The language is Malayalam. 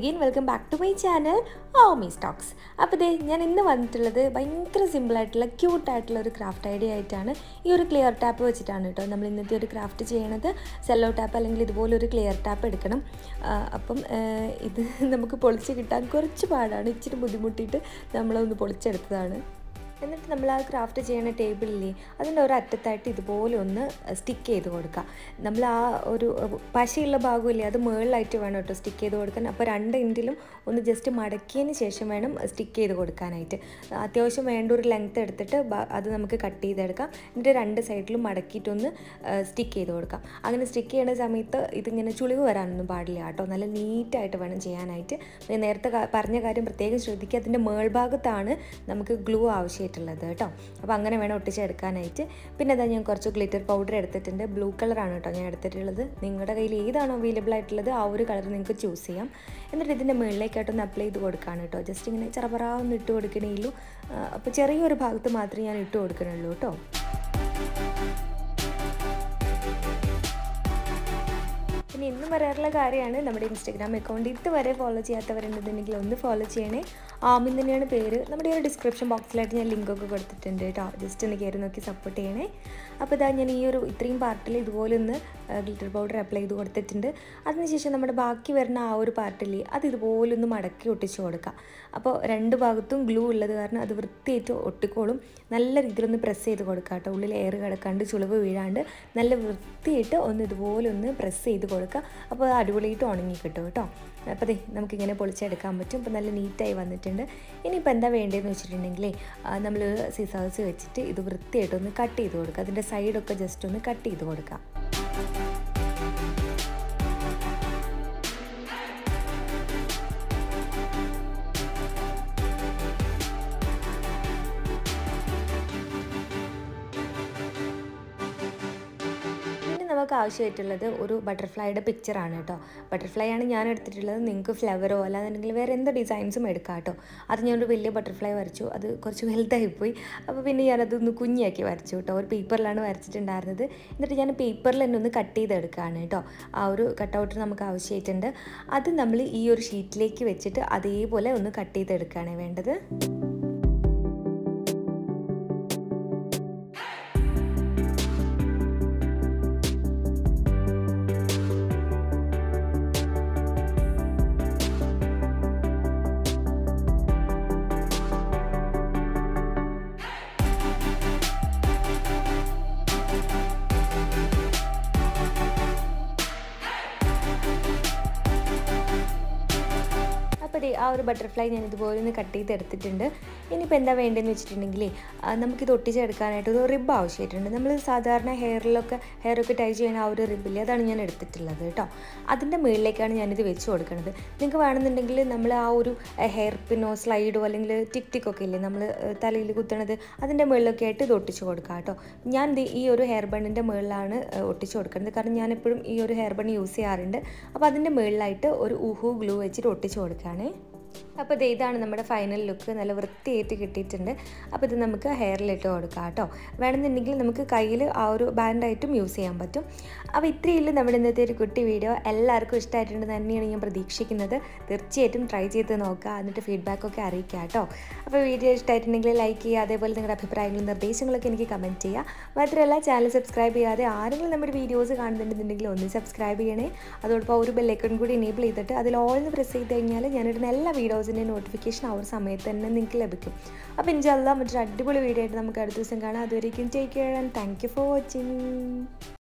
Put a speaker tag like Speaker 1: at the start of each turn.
Speaker 1: again welcome back to my channel ഓമി സ്റ്റോക്സ് അപ്പോൾ ദേ ഞാൻ ഇന്ന് വന്നിട്ടുള്ളത് ഭയങ്കര സിമ്പിളായിട്ടുള്ള ക്യൂട്ടായിട്ടുള്ള ഒരു ക്രാഫ്റ്റ് ഐഡിയ ആയിട്ടാണ് ഈ ഒരു ക്ലിയർ ടാപ്പ് വെച്ചിട്ടാണ് കേട്ടോ നമ്മൾ ഇന്നത്തെ ഒരു ക്രാഫ്റ്റ് ചെയ്യണത് സെല്ലോ ടാപ്പ് അല്ലെങ്കിൽ ഇതുപോലെ ഒരു ക്ലിയർ ടാപ്പ് എടുക്കണം ആ, അപ്പം ആ, ഇത് നമുക്ക് പൊളിച്ച് കിട്ടാൻ കുറച്ച് പാടാണ് ഇച്ചിരി ബുദ്ധിമുട്ടിയിട്ട് നമ്മളൊന്ന് പൊളിച്ചെടുത്തതാണ് എന്നിട്ട് നമ്മൾ ആ ക്രാഫ്റ്റ് ചെയ്യുന്ന ടേബിളില്ലേ അതിൻ്റെ ഒരു അറ്റത്തായിട്ട് ഇതുപോലെ ഒന്ന് സ്റ്റിക്ക് ചെയ്ത് കൊടുക്കുക നമ്മൾ ആ ഒരു പശയുള്ള ഭാഗമില്ലേ അത് മുകളിലായിട്ട് വേണം കേട്ടോ സ്റ്റിക്ക് ചെയ്ത് കൊടുക്കാൻ അപ്പോൾ രണ്ട് എൻഡിലും ഒന്ന് ജസ്റ്റ് മടക്കിയതിന് ശേഷം വേണം സ്റ്റിക്ക് ചെയ്ത് കൊടുക്കാനായിട്ട് അത്യാവശ്യം വേണ്ട ഒരു ലെങ്ത് എടുത്തിട്ട് ബ- അത് നമുക്ക് കട്ട് ചെയ്തെടുക്കാം എന്നിട്ട് രണ്ട് സൈഡിലും മടക്കിയിട്ടൊന്ന് സ്റ്റിക്ക് ചെയ്ത് കൊടുക്കാം അങ്ങനെ സ്റ്റിക്ക് ചെയ്യുന്ന സമയത്ത് ഇതിങ്ങനെ ചുളിവ് വരാനൊന്നും പാടില്ല കേട്ടോ നല്ല നീറ്റായിട്ട് വേണം ചെയ്യാനായിട്ട് ഞാൻ നേരത്തെ ക- പറഞ്ഞ കാര്യം പ്രത്യേകം ശ്രദ്ധിക്കുക അതിൻ്റെ മേൾഭാഗത്താണ് നമുക്ക് ഗ്ലൂ ആവശ്യമായിട്ടുള്ളത് കേട്ടോ അപ്പോൾ അങ്ങനെ വേണം ഒട്ടിച്ചെടുക്കാനായിട്ട് പിന്നെ അതാ ഞാൻ കുറച്ച് ഗ്ലിറ്റർ പൗഡർ എടുത്തിട്ടുണ്ട് ബ്ലൂ കളറാണ് കേട്ടോ ഞാൻ എടുത്തിട്ടുള്ളത് നിങ്ങളുടെ കയ്യിൽ ഏതാണോ അവൈലബിൾ ആയിട്ടുള്ളത് ആ ഒരു കളർ നിങ്ങൾക്ക് ചൂസ് ചെയ്യാം എന്നിട്ട് ഇതിൻ്റെ മുകളിലേക്കായിട്ടൊന്ന് അപ്ലൈ ചെയ്ത് കൊടുക്കുകയാണ് കേട്ടോ ജസ്റ്റ് ഇങ്ങനെ ചെറുപറാ ഒന്ന് ഇട്ട് കൊടുക്കണേയുള്ളൂ അപ്പോൾ ചെറിയൊരു ഭാഗത്ത് മാത്രമേ ഞാൻ ഇട്ട് കൊടുക്കണുള്ളൂ കേട്ടോ പിന്നെ ഇന്നും പറയാറുള്ള കാര്യമാണ് നമ്മുടെ ഇൻസ്റ്റാഗ്രാം അക്കൗണ്ട് ഇതുവരെ ഫോളോ ചെയ്യാത്തവരുണ്ടെന്നുണ്ടെങ്കിൽ ഒന്ന് ഫോളോ ചെയ്യണേ ആമിൻ തന്നെയാണ് പേര് നമ്മുടെ ഈ ഒരു ഡിസ്ക്രിപ്ഷൻ ബോക്സിലായിട്ട് ഞാൻ ലിങ്കൊക്കെ കൊടുത്തിട്ടുണ്ട് കേട്ടോ ജസ്റ്റ് ഒന്ന് കയറി നോക്കി സപ്പോർട്ട് ചെയ്യണേ അപ്പോൾ ഇതാ ഞാൻ ഈ ഒരു ഇത്രയും പാർട്ടിൽ ഇതുപോലെ ഒന്ന് ഗ്ലിറ്റർ പൗഡർ അപ്ലൈ ചെയ്ത് കൊടുത്തിട്ടുണ്ട് അതിനുശേഷം നമ്മുടെ ബാക്കി വരുന്ന ആ ഒരു പാർട്ടിൽ അത് ഇതുപോലെ ഒന്ന് മടക്കി ഒട്ടിച്ച് കൊടുക്കാം അപ്പോൾ രണ്ട് ഭാഗത്തും ഗ്ലൂ ഉള്ളത് കാരണം അത് വൃത്തിയായിട്ട് ഒട്ടിക്കോളും നല്ല രീതിയിലൊന്ന് പ്രസ് ചെയ്ത് കൊടുക്കുക കേട്ടോ ഉള്ളിൽ എയർ കിടക്കാണ്ട് ചുളിവ് വീഴാണ്ട് നല്ല വൃത്തിയായിട്ട് ഒന്ന് ഇതുപോലെ ഒന്ന് പ്രസ് ചെയ്ത് കൊടുക്കുക അപ്പോൾ അത് അടിപൊളിയായിട്ട് ഉണങ്ങി കിട്ടും കേട്ടോ അപ്പോൾ ദേ നമുക്കിങ്ങനെ പൊളിച്ചെടുക്കാൻ പറ്റും അപ്പോൾ നല്ല നീറ്റായി വന്നിട്ടുണ്ട് ഇനിയിപ്പോൾ എന്താ വേണ്ടതെന്ന് വെച്ചിട്ടുണ്ടെങ്കിൽ നമ്മൾ സിസേഴ്സ് വെച്ചിട്ട് ഇത് വൃത്തിയായിട്ടൊന്ന് കട്ട് ചെയ്ത് കൊടുക്കുക അതിൻ്റെ സൈഡൊക്കെ ജസ്റ്റ് ഒന്ന് കട്ട് ചെയ്ത് കൊടുക്കുക പിന്നെ നമുക്ക് ആവശ്യമായിട്ടുള്ളത് ഒരു ബട്ടർഫ്ലൈയുടെ പിക്ചറാണ് കേട്ടോ ബട്ടർഫ്ലൈ ആണ് ഞാൻ എടുത്തിട്ടുള്ളത് നിങ്ങൾക്ക് ഫ്ലവറോ അല്ലാന്നുണ്ടെങ്കിൽ വേറെ എന്ത് ഡിസൈൻസും എടുക്കാം കേട്ടോ അത് ഞാനൊരു വലിയ ബട്ടർഫ്ലൈ വരച്ചു അത് കുറച്ച് വലുതായി പോയി അപ്പോൾ പിന്നെ ഞാനതൊന്ന് കുഞ്ഞാക്കി വരച്ചു കേട്ടോ ഒരു പേപ്പറിലാണ് വരച്ചിട്ടുണ്ടായിരുന്നത് എന്നിട്ട് ഞാൻ പേപ്പറിൽ തന്നെ ഒന്ന് കട്ട് ചെയ്തെടുക്കുകയാണ് കേട്ടോ ആ ഒരു കട്ടൗട്ട് നമുക്ക് ആവശ്യമായിട്ടുണ്ട് അത് നമ്മൾ ഈ ഒരു ഷീറ്റിലേക്ക് വെച്ചിട്ട് അതേപോലെ ഒന്ന് കട്ട് ചെയ്തെടുക്കുകയാണ് വേണ്ടത് അപ്പോൾ ദേ ആ ഒരു ബട്ടർഫ്ലൈ ഞാൻ ഇതുപോലെ ഒന്ന് കട്ട് ചെയ്ത് എടുത്തിട്ടുണ്ട് ഇനിയിപ്പോൾ എന്താ വേണ്ടതെന്ന് വെച്ചിട്ടുണ്ടെങ്കിൽ ആ, നമുക്കിത് ഒട്ടിച്ചെടുക്കാനായിട്ട് ഒരു റിബ് ആവശ്യമായിട്ടുണ്ട് നമ്മൾ സാധാരണ ഹെയറിലൊക്കെ ഹെയറൊക്കെ ടൈ ചെയ്യുന്ന ആ ഒരു റിബില്ലേ അതാണ് ഞാൻ എടുത്തിട്ടുള്ളത് കേട്ടോ അതിൻ്റെ മുകളിലേക്കാണ് ഞാനിത് വെച്ച് കൊടുക്കുന്നത് നിങ്ങൾക്ക് വേണമെന്നുണ്ടെങ്കിൽ നമ്മൾ ആ ഒരു ഹെയർ പിന്നോ സ്ലൈഡോ അല്ലെങ്കിൽ ടിക് ടിക് ഒക്കെ ഇല്ലേ നമ്മൾ തലയിൽ കുത്തണത് അതിൻ്റെ മുകളിലൊക്കെ ആയിട്ട് ഇത് ഒട്ടിച്ച് കൊടുക്കുക കേട്ടോ ഞാൻ ദേ ഈ ഒരു ഹെയർ ബണ്ണിൻ്റെ മുകളിലാണ് ഏഹ്, ഒട്ടിച്ച് കൊടുക്കുന്നത് കാരണം ഞാൻ എപ്പോഴും ഈ ഒരു ഹെയർ ബൺ യൂസ് ചെയ്യാറുണ്ട് അപ്പോൾ അതിൻ്റെ മുകളിലായിട്ട് ഒരു ഉഹു ഗ്ലൂ വെച്ചിട്ട് ഒട്ടിച്ച് കൊടുക്കുകയാണ് അപ്പോൾ ദേ ഇതാണ് നമ്മുടെ ഫൈനൽ ലുക്ക് നല്ല വൃത്തിയായിട്ട് കിട്ടിയിട്ടുണ്ട് അപ്പോൾ ഇത് നമുക്ക് ഹെയറിലിട്ട് കൊടുക്കാം കേട്ടോ വേണമെന്നുണ്ടെങ്കിൽ നമുക്ക് കയ്യിൽ ആ ഒരു ബാൻഡായിട്ടും യൂസ് ചെയ്യാൻ പറ്റും അപ്പോൾ ഇത്രയുള്ള നമ്മുടെ ഇന്നത്തെ ഒരു കുട്ടി വീഡിയോ എല്ലാവർക്കും ഇഷ്ടമായിട്ടുണ്ട് തന്നെയാണ് ഞാൻ പ്രതീക്ഷിക്കുന്നത് തീർച്ചയായിട്ടും ട്രൈ ചെയ്ത് നോക്കുക എന്നിട്ട് ഫീഡ്ബാക്കൊക്കെ അറിയിക്കുക കേട്ടോ അപ്പോൾ വീഡിയോ ഇഷ്ടമായിട്ടുണ്ടെങ്കിൽ ലൈക്ക് ചെയ്യുക അതേപോലെ നിങ്ങളുടെ അഭിപ്രായങ്ങളും നിർദ്ദേശങ്ങളൊക്കെ എനിക്ക് കമൻറ്റ് ചെയ്യുക മാത്രമല്ല ചാനൽ സബ്സ്ക്രൈബ് ചെയ്യാതെ ആരെങ്കിലും നമ്മുടെ വീഡിയോസ് കാണുന്നുണ്ടെന്നുണ്ടെങ്കിൽ ഒന്ന് സബ്സ്ക്രൈബ് ചെയ്യണേ അതോടൊപ്പം ഒരു ബെല്ലൈക്കൺ കൂടി എനേബിൾ ചെയ്തിട്ട് അതിൽ ഓൾ എന്ന് പ്രസ് ചെയ്ത് കഴിഞ്ഞാൽ ഞാനിടുന്ന എല്ലാ വീഡിയോസിൻ്റെ നോട്ടിഫിക്കേഷൻ ആ ഒരു സമയത്ത് തന്നെ നിങ്ങൾക്ക് ലഭിക്കും അപ്പോൾ ഇൻഷാല്ല മറ്റൊരു അടിപൊളി വീഡിയോ ആയിട്ട് നമുക്ക് അടുത്ത ദിവസം കാണാം അതുവരേക്കും take care and thank you for watching